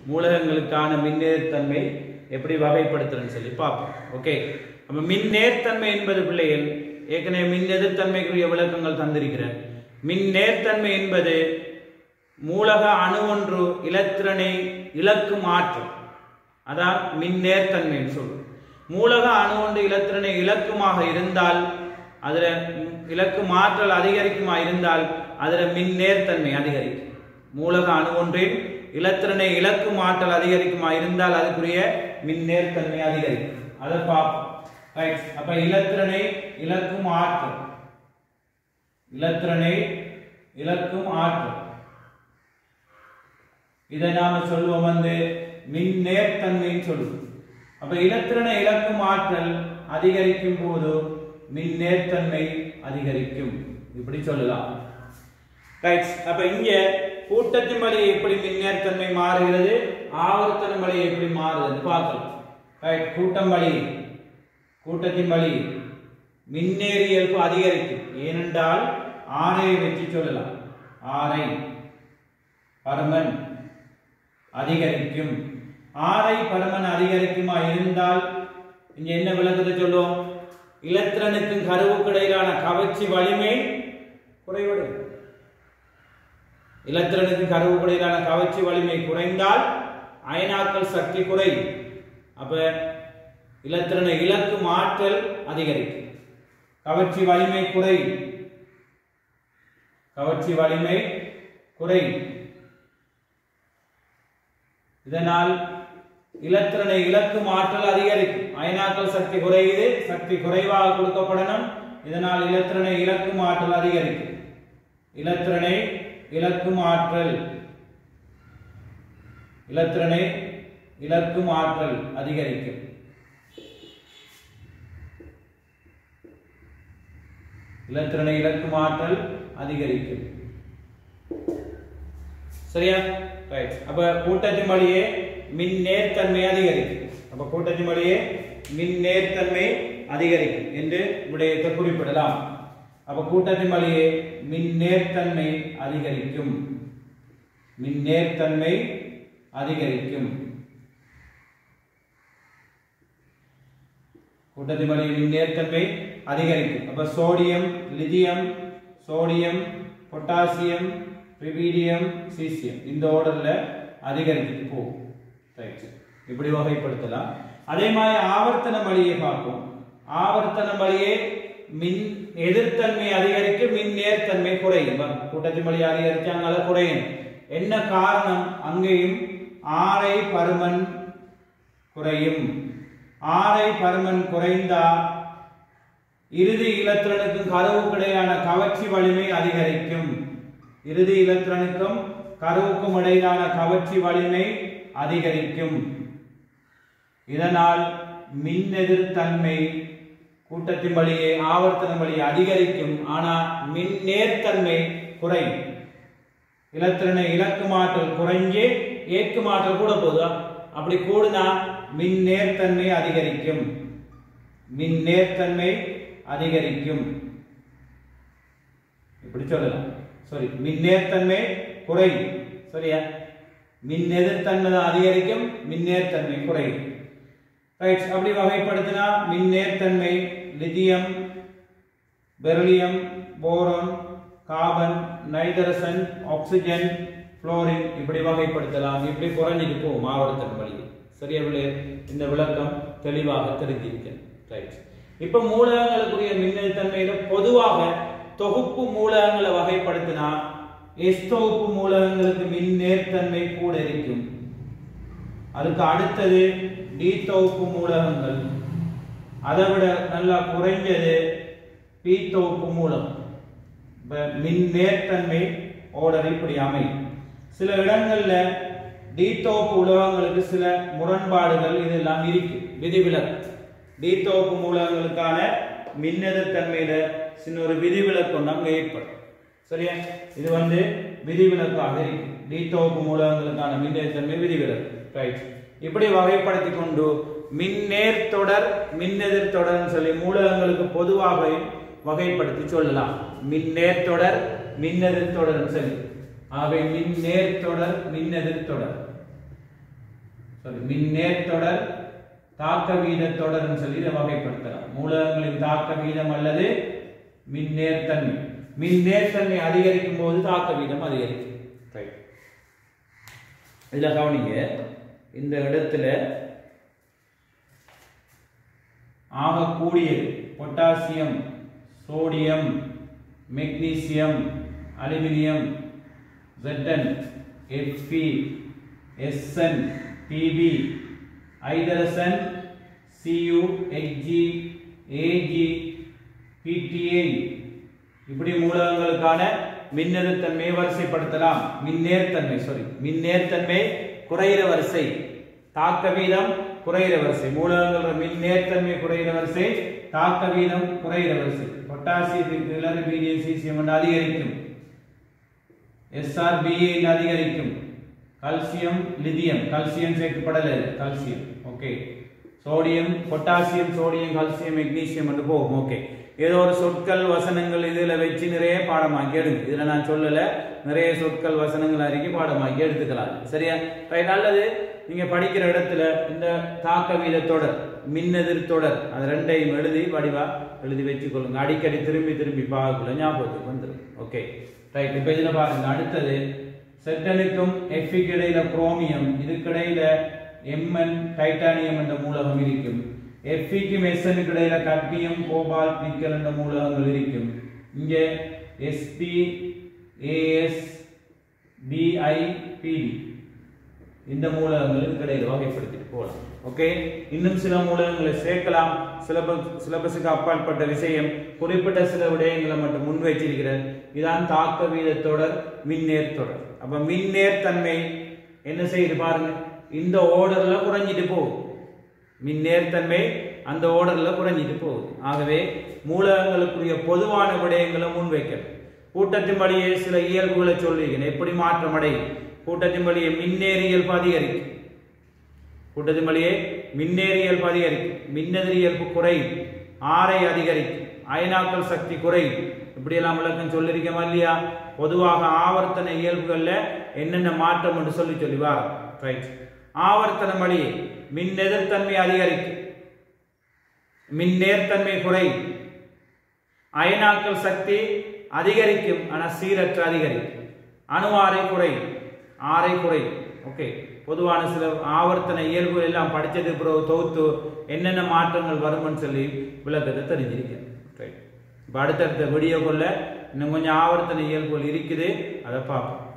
மூலகங்களுக்கான மின்னேர்த்தன்மை எப்படி வகைப்படுத்துறேன்னு சொல்லி பார்ப்போம் ஓகே அப்ப மின்னேர்த்தன்மை என்பது பிள்ளைகள் ஏற்கனவே மின் எதிர்த்தன்மைக்குரிய விளக்கங்கள் தந்திருக்கிறேன் மின் நேர்த்தன்மை என்பது மூலக அணு ஒன்று இலத்திரனை இழக்கும் ஆற்றல் அதான் மின் நேர்த்தன்மைன்னு சொல்லுவோம் மூலக அணு ஒன்று இலத்திரனை இலக்குமாக இருந்தால் அதுல இலக்கும் ஆற்றல் அதிகரிக்குமா இருந்தால் அதுல மின் நேர்த்தன்மை அதிகரிக்கும் மூலக அணு ஒன்றின் இலத்திரனை இலக்கும் ஆற்றல் அதிகரிக்குமா இருந்தால் அதுக்குரிய மின் நேர்த்தன்மை அதிகரிக்கும் அதை பார்ப்போம் ரைட் அப்ப இலத்திரனை இலக்கும் ஆற்றல் இலத்திரனை இலக்கும் ஆற்றல் இதை நாம சொல்லுவோம் வந்து மின் நேர்த்தன்மைன்னு சொல்லுவோம் அப்ப இலத்திரனை இலக்கும் ஆற்றல் அதிகரிக்கும் போது மின் நேர்த்தன்மை அதிகரிக்கும் இப்படி சொல்லலாம் ரைட் அப்ப இங்க கூட்டத்தின் வழி எப்படி மின் நேர்த்தன்மை மாறுகிறது ஆவர்த்தன வழி எப்படி மாறுதுன்னு பார்க்கலாம் ரைட் கூட்டம் வழி கூட்டத்தின் வழி மின்னேறியல்பு அதிகரிக்கும் ஏனென்றால் ஆரை வச்சு சொல்லலாம் ஆரை பருமன் அதிகரிக்கும் ஆரை பருமன் அதிகரிக்குமா இருந்தால் இங்க என்ன விளக்கத்தை சொல்லுவோம் இலத்திரனுக்கும் கருவுக்கு இடையிலான கவர்ச்சி வலிமை குறைவடையும் இலத்திரனுக்கு கருவுக்கு இடையிலான கவர்ச்சி வலிமை குறைந்தால் அயனாக்கல் சக்தி குறையும் அப்ப இலத்திரனை இலக்கும் ஆற்றல் அதிகரிக்கும் கவர்ச்சி வலிமை குறையும் கவர்ச்சி வலிமை குறையும் இதனால் இலத்திரனை இலக்கும் ஆற்றல் அதிகரிக்கும் அயனாக்கல் சக்தி குறையுது சக்தி குறைவாக கொடுக்கப்படணும் இதனால் இலத்திரனை இலக்கும் ஆற்றல் அதிகரிக்கும் இலத்திரனை இலக்கும் ஆற்றல் இலத்திரனை இலக்கும் ஆற்றல் அதிகரிக்கும் இலத்திரனை இலக்கும் ஆற்றல் அதிகரிக்கும் சரியா ரைட் அப்ப கூட்டத்தின் வழியே மின் நேர்த்தன்மை அதிகரிக்கும் அப்ப கூட்டத்தின் வழியே மின் நேர்த்தன்மை அதிகரிக்கும் என்று விடயத்தை குறிப்பிடலாம் அப்ப கூட்டத்தின் வழியே மின் நேர்த்தன்மை அதிகரிக்கும் மின் நேர்த்தன்மை அதிகரிக்கும் கூட்டத்தின் வழியே மின் நேர்த்தன்மை அதிகரிக்கும் அப்ப sodium lithium sodium potassium rubidium caesium இந்த ஆர்டர்ல அதிகரிச்சுட்டு போகும் ரைட் இப்படி வகைப்படுத்தலாம் அதே மாதிரி ஆவர்த்தன வழியை பார்ப்போம் ஆவர்த்தன வழியே மின் எதிர்த்தன்மை அதிகரிக்கும் மின் நேர்த்தன்மை குறையும் கூட்டத்தின் வழி அதிகரிச்சாங்கள குறையும் என்ன காரணம் அங்கேயும் ஆரை பருமன் குறையும் ஆரை பருமன் குறைந்தா இறுதி இலத்திரனுக்கும் கருவுக்கு இடையிலான கவர்ச்சி வலிமை அதிகரிக்கும் இறுதி இலத்திரனுக்கும் கருவுக்கும் இடையிலான கவர்ச்சி வலிமை அதிகரிக்கும் இதனால் மின் எதிர்த்தன்மை கூட்டத்தின் வழியே ஆவர்த்தன வழி அதிகரிக்கும் ஆனால் மின் நேர்த்தன்மை குறையும் இலத்திரனை இலக்குமாற்றல் குறைஞ்சு ஏற்குமாற்றல் கூட போதா அப்படி கூடுனா மின் நேர்த்தன்மை அதிகரிக்கும் மின் நேர்த்தன்மை அதிகரிக்கும் இப்படி சொல்லலாம் சாரி மின் நேர்த்தன்மை குறையும் சரியா மின் எதிர்த்தன்மை தான் அதிகரிக்கும் மின் நேர்த்தன்மை குறையும் ரைட் அப்படி வகைப்படுத்தினா மின் நேர்த்தன்மை lithium beryllium boron carbon nitrogen oxygen fluorine இப்படி வகைப்படுத்தலாம் இப்படி குறைஞ்சிட்டு போகும் ஆவர்த்தன வழி சரியா விளை இந்த விளக்கம் தெளிவாக தெரிஞ்சிருக்கேன் ரைட் இப்ப மூலகங்களுக்குரிய மின்னழுத்தன்மையில பொதுவாக தொகுப்பு மூலகங்களை வகைப்படுத்தினா எஸ் தொகுப்பு மூலகங்களுக்கு மின் நேர்த்தன்மை கூட இருக்கும் அதுக்கு அடுத்தது டி தொகுப்பு மூலகங்கள் அதை விட நல்லா குறைஞ்சது பி தொகுப்பு மூலம் இப்ப மின் நேர்த்தன்மை ஓர்டர் இப்படி அமையும் சில இடங்கள்ல டி தொகுப்பு உலகங்களுக்கு சில முரண்பாடுகள் இதெல்லாம் இருக்கு விதிவிலக்கு டி தொகுப்பு மூலகங்களுக்கான மின்னெதிர்த்தன்மையில சின்ன ஒரு விதிவிலக்கு ஒன்று அங்க ஏற்படும் சரியா இது வந்து விதிவிலக்காக இருக்கு டி தொகுப்பு மூலகங்களுக்கான மின்னெதிர்த்தன்மை விதிவிலக்கு ரைட் இப்படி வகைப்படுத்தி கொண்டு மின்னேர் தொடர் மின்னெதிர் தொடர்னு சொல்லி மூலகங்களுக்கு பொதுவாக வகைப்படுத்தி சொல்லலாம் மின்னேர் தொடர் மின்னெதிர் தொடர்னு சொல்லி ஆகவே மின்னேர் தொடர் மின்னெதிர் தொடர் சாரி மின்னேற்றொடர் தாக்க வீத தொடர்னு சொல்லி இதை வகைப்படுத்தலாம் மூலகங்களின் தாக்க வீதம் அல்லது மின்னேர்த்தன்மை மின்னேர்த்தன்மை அதிகரிக்கும் போது தாக்க வீதம் அதிகரிக்கும் ரைட் இதுல கவனிங்க இந்த இடத்துல ஆகக்கூடியது potassium sodium magnesium aluminium Zn Fp Sn Pb ஐதரசன் Cu Hg Ag PTA இப்படி மூலகங்களுக்கான மின்னெதிர்த்தன்மையை வரிசைப்படுத்தலாம் மின்னேர்த்தன்மை சாரி மின்னேர்த்தன்மை குறையிற வரிசை தாக்க வீதம் குறையிற வரிசை மூலகங்களோட மின்னேர்த்தன்மை குறையிற வரிசை தாக்க வீதம் குறையிற வரிசை பொட்டாசியத்துக்கு இளறு பீடியம் சீசியம் அதிகரிக்கும் எஸ்ஆர்பிஏ அதிகரிக்கும் கால்சியம் லிதியம் கால்சியம் சேர்க்கப்படல calcium okay sodium potassium sodium calcium magnesium என்று போகும் ஓகே ஏதோ ஒரு சொற்கள் வசனங்கள் இதுல வச்சு நிறைய பாடமாக்கி எடுங்க இதுல நான் சொல்லல நிறைய சொற்கள் வசனங்கள் அறிக்கை பாடமாக்கி எடுத்துக்கலாம் சரியா ரைட் நல்லது நீங்க படிக்கிற இடத்துல இந்த தாக்க வீத தொடர் மின்னெதிர் தொடர் அது ரெண்டையும் எழுதி வடிவா எழுதி வச்சுக்கொள்ளுங்க அடிக்கடி திரும்பி திரும்பி பார்க்கல ஞாபகத்துக்கு வந்துடும் ஓகே ரைட் இப்போ இதில் பாருங்க அடுத்தது செட்டனுக்கும் எஃபிக்கு இடையில குரோமியம் இதுக்கிடையில எம்என் டைட்டானியம் என்ற மூலகம் இருக்கும் எஃபிக்கும் எஸ்எனுக்கு இடையில கட்மியம் கோபால்ட் நிக்கல் என்ற மூலகங்கள் இருக்கும் இங்கே எஸ்பி ஏஎஸ் பிஐ பிடி இந்த மூலகங்களுக்கு இடையில வகைப்படுத்திட்டு போகலாம் ஓகே இன்னும் சில மூலகங்களை சேர்க்கலாம் சிலபஸ் சிலபஸுக்கு அப்பாற்பட்ட விஷயம் குறிப்பிட்ட சில விடயங்களை மட்டும் முன் வச்சிருக்கிறார் இதான் தாக்க வீத தொடர் மின்னேர் தொடர் அப்ப மின்னேர் தன்மை என்ன செய்யுது பாருங்க இந்த ஓர்டர்ல குறைஞ்சிட்டு போகுது மின்னேர் தன்மை அந்த ஓர்டர்ல குறைஞ்சிட்டு போகுது ஆகவே மூலகங்களுக்குரிய பொதுவான விடயங்களை முன்வைக்கணும் கூட்டத்தின் வழியே சில இயல்புகளை சொல்லியிருக்கேன் எப்படி மாற்றம் அடையும் கூட்டத்தின் வழியே மின்னேறியல்பு அதிகரிக்கும் கூட்டத்தின் வழியே மின்னேறியல்பு அதிகரிக்கும் மின்னெதிரியல்பு குறையும் ஆரை அதிகரிக்கும் அயனாக்கல் சக்தி குறையும் இப்படியெல்லாம் விளக்கம் சொல்லியிருக்கோமா இல்லையா பொதுவாக ஆவர்த்தன இயல்புகள்ல என்னென்ன மாற்றம் என்று சொல்லி சொல்லி வா ரைட் ஆவர்த்தன வழியே மின் எதிர்த்தன்மை அதிகரிக்கும் மின் நேர்த்தன்மை குறையும் அயனாக்கல் சக்தி அதிகரிக்கும் ஆனால் சீரற்ற அதிகரிக்கும் அணு ஆரை குறையும் ஆரை குறையும் ஓகே பொதுவான சில ஆவர்த்தன இயல்புகள் எல்லாம் படிச்சது பிறகு தொகுத்து என்னென்ன மாற்றங்கள் வரும்னு சொல்லி விளக்கத்தை தெரிஞ்சிருக்கேன் ரைட் இப்போ அடுத்தடுத்த வீடியோக்குள்ள இன்னும் கொஞ்சம் ஆவர்த்தன இயல்புகள் இருக்குது அதை பார்ப்போம்